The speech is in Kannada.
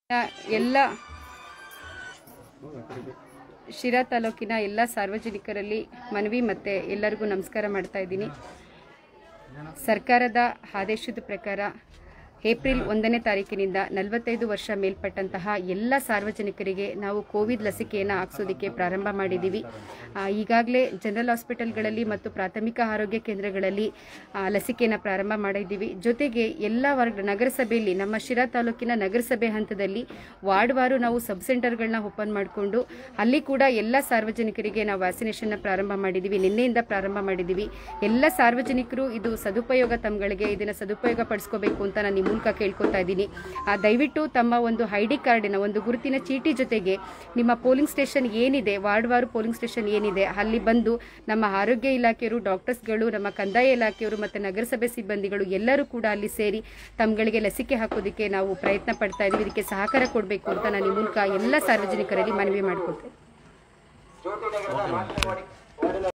ಎಲ್ಲ ಶಿರಾ ತಾಲೂಕಿನ ಎಲ್ಲ ಸಾರ್ವಜನಿಕರಲ್ಲಿ ಮನವಿ ಮತ್ತು ಎಲ್ಲರಿಗೂ ನಮಸ್ಕಾರ ಮಾಡ್ತಾ ಇದ್ದೀನಿ ಸರ್ಕಾರದ ಆದೇಶದ ಪ್ರಕಾರ ಏಪ್ರಿಲ್ ಒಂದನೇ ತಾರೀಕಿನಿಂದ ನಲವತ್ತೈದು ವರ್ಷ ಮೇಲ್ಪಟ್ಟಂತಹ ಎಲ್ಲ ಸಾರ್ವಜನಿಕರಿಗೆ ನಾವು ಕೋವಿಡ್ ಲಸಿಕೆಯನ್ನು ಹಾಕ್ಸೋದಕ್ಕೆ ಪ್ರಾರಂಭ ಮಾಡಿದ್ದೀವಿ ಈಗಾಗಲೇ ಜನರಲ್ ಹಾಸ್ಪಿಟಲ್ಗಳಲ್ಲಿ ಮತ್ತು ಪ್ರಾಥಮಿಕ ಆರೋಗ್ಯ ಕೇಂದ್ರಗಳಲ್ಲಿ ಆ, ಲಸಿಕೆಯನ್ನು ಪ್ರಾರಂಭ ಮಾಡಿದ್ದೀವಿ ಜೊತೆಗೆ ಎಲ್ಲ ವರ್ಗ ನಗರಸಭೆಯಲ್ಲಿ ನಮ್ಮ ಶಿರಾ ತಾಲೂಕಿನ ನಗರಸಭೆ ಹಂತದಲ್ಲಿ ವಾರ್ಡ್ವಾರು ನಾವು ಸಬ್ ಸೆಂಟರ್ಗಳನ್ನ ಓಪನ್ ಮಾಡಿಕೊಂಡು ಅಲ್ಲಿ ಕೂಡ ಎಲ್ಲ ಸಾರ್ವಜನಿಕರಿಗೆ ನಾವು ವ್ಯಾಕ್ಸಿನೇಷನ್ನ ಪ್ರಾರಂಭ ಮಾಡಿದ್ದೀವಿ ನಿನ್ನೆಯಿಂದ ಪ್ರಾರಂಭ ಮಾಡಿದ್ದೀವಿ ಎಲ್ಲ ಸಾರ್ವಜನಿಕರು ಇದು ಸದುಪಯೋಗ ತಮ್ಮಗಳಿಗೆ ಇದನ್ನು ಸದುಪಯೋಗ ಪಡಿಸ್ಕೋಬೇಕು ಅಂತ ನಾನು ಈ ಮೂಲಕ ಕೇಳ್ಕೊತಾ ಇದ್ದೀನಿ ಆ, ದಯವಿಟ್ಟು ತಮ್ಮ ಒಂದು ಐ ಡಿ ಕಾರ್ಡಿನ ಒಂದು ಗುರುತಿನ ಚೀಟಿ ಜೊತೆಗೆ ನಿಮ್ಮ ಪೋಲಿಂಗ್ ಸ್ಟೇಷನ್ ಏನಿದೆ ವಾರ್ಡ್ವಾರು ಪೋಲಿಂಗ್ ಸ್ಟೇಷನ್ ಏನಿದೆ ಅಲ್ಲಿ ಬಂದು ನಮ್ಮ ಆರೋಗ್ಯ ಇಲಾಖೆಯವರು ಡಾಕ್ಟರ್ಸ್ಗಳು ನಮ್ಮ ಕಂದಾಯ ಇಲಾಖೆಯವರು ಮತ್ತು ನಗರಸಭೆ ಸಿಬ್ಬಂದಿಗಳು ಎಲ್ಲರೂ ಕೂಡ ಅಲ್ಲಿ ಸೇರಿ ತಮ್ಗಳಿಗೆ ಲಸಿಕೆ ಹಾಕೋದಕ್ಕೆ ನಾವು ಪ್ರಯತ್ನ ಪಡ್ತಾ ಇದ್ದೀವಿ ಇದಕ್ಕೆ ಸಹಕಾರ ಕೊಡಬೇಕು ಅಂತ ನಾನು ಈ ಮೂಲಕ ಎಲ್ಲ ಸಾರ್ವಜನಿಕರಲ್ಲಿ ಮನವಿ ಮಾಡಿಕೊಡ್ತೇನೆ